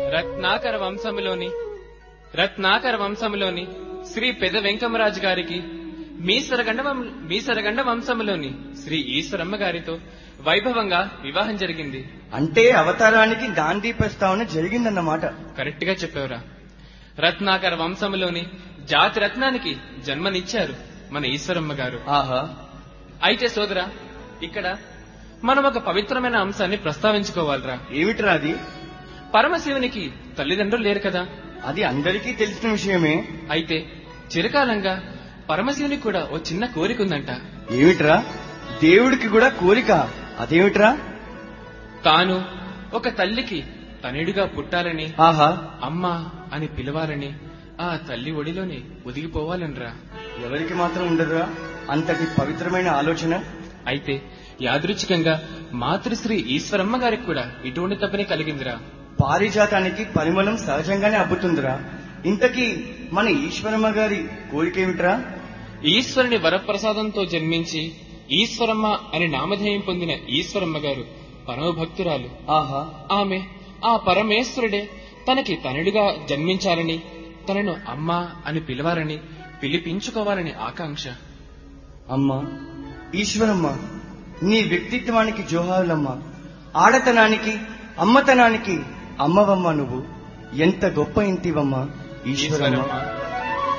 రత్నాకర వంశములోని రత్నాకర వంశములోని శ్రీ పెద వెంకమరాజు గారికి మీసరగండ వం- మీసరగండ వంశములోని శ్రీ ఈశ్వరమ్మ గారితో వైభవంగా వివాహం జరిగింది అంటే అవతారానికి గాంధీ ప్రస్తావన జరిగిందన్నమాట కరెక్ట్ గా చెప్పావురా రత్నాకర వంశములోని జాతి రత్నానికి జన్మనిచ్చారు మన ఈశ్వరమ్మ గారు ఆహా అయితే సోదరా ఇక్కడ మనం ఒక పవిత్రమైన అంశాన్ని ప్రస్తావించుకోవాలిరా ఏమిట్రా అది పరమశివునికి తల్లిదండ్రులు లేరు కదా అది అందరికీ తెలిసిన విషయమే అయితే చిరకాలంగా పరమశివునికి కూడా ఓ చిన్న కోరిక ఉందంట ఏమిట్రా దేవుడికి కూడా కోరిక అదేమిట్రా తాను ఒక తల్లికి తనయుడిగా పుట్టాలని ఆహా అమ్మ అని పిలవాలని ఆ తల్లి ఒడిలోనే ఒదిగిపోవాలనరా ఎవరికి మాత్రం ఉండదురా అంతటి పవిత్రమైన ఆలోచన అయితే యాదృచ్ఛికంగా మాతృశ్రీ ఈశ్వరమ్మ గారికి కూడా ఇటువంటి తప్పనే కలిగిందిరా పారిజాతానికి పరిమళం సహజంగానే అబ్బుతుందిరా ఇంతకీ మన ఈశ్వరమ్మ గారి కోరికేమిట్రా ఈశ్వరుని వరప్రసాదంతో జన్మించి ఈశ్వరమ్మ అని నామధేయం పొందిన ఈశ్వరమ్మ గారు పరమభక్తురాలు ఆహా ఆమె ఆ పరమేశ్వరుడే తనకి తనయుడిగా జన్మించాలని తనను అమ్మా అని పిలవాలని పిలిపించుకోవాలని ఆకాంక్ష అమ్మా ఈశ్వరమ్మ నీ వ్యక్తిత్వానికి జోహారులమ్మా ఆడతనానికి అమ్మతనానికి అమ్మవమ్మ నువ్వు ఎంత గొప్ప ఇంటివమ్మా ఈశ్వరమ్మ ఈశ్వరమ్మ